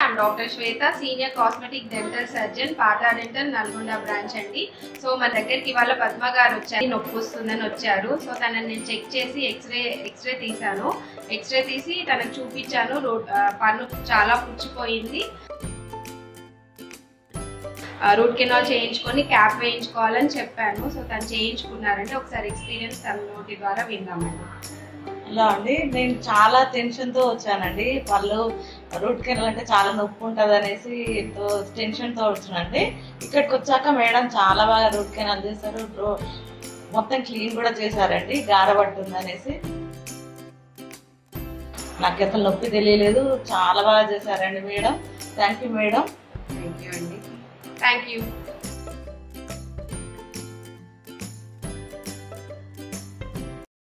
I'm doctor Shweta senior cosmetic dental surgeon పాతా dental Nalgonda branch అండి so మన దగ్గరికి ఇవాళ పద్మ గారు వచ్చారు నొప్పి వస్తుందని వచ్చారు సో తనని నేను చెక్ చేసి ఎక్స్రే ఎక్స్రే తీశాను ఎక్స్రే తీసి తనకు చూపించాను రూట్ ఆ, పన్ను చాలా పుచ్చిపోయింది రూట్ కెనాల్ చేయించుకొని క్యాప్ వేయించుకోవాలని చెప్పాను సో తను చేయించుకున్నారంటే ఒకసారి ఎక్స్పీరియన్స్ తన నోటి ద్వారా విందామండి హలో అండి నేను చాలా టెన్షన్ తో వచ్చానండి పళ్ళు రూట్ కెనాల్ అంటే చాలా నొప్పి ఉంటది అనేసి ఎంతో టెన్షన్ తో వచ్చానండి ఇక్కడికి వచ్చాక మేడం చాలా బాగా రూట్ కెనాల్ చేశారు రో- మొత్తం క్లీన్ కూడా చేశారండి గారబట్టుంది అనేసి నాకు అసలు నొప్పి తెలియలేదు చాలా బాగా చేశారండి madam thank you madam thank you అండి థ్యాంక్ యూ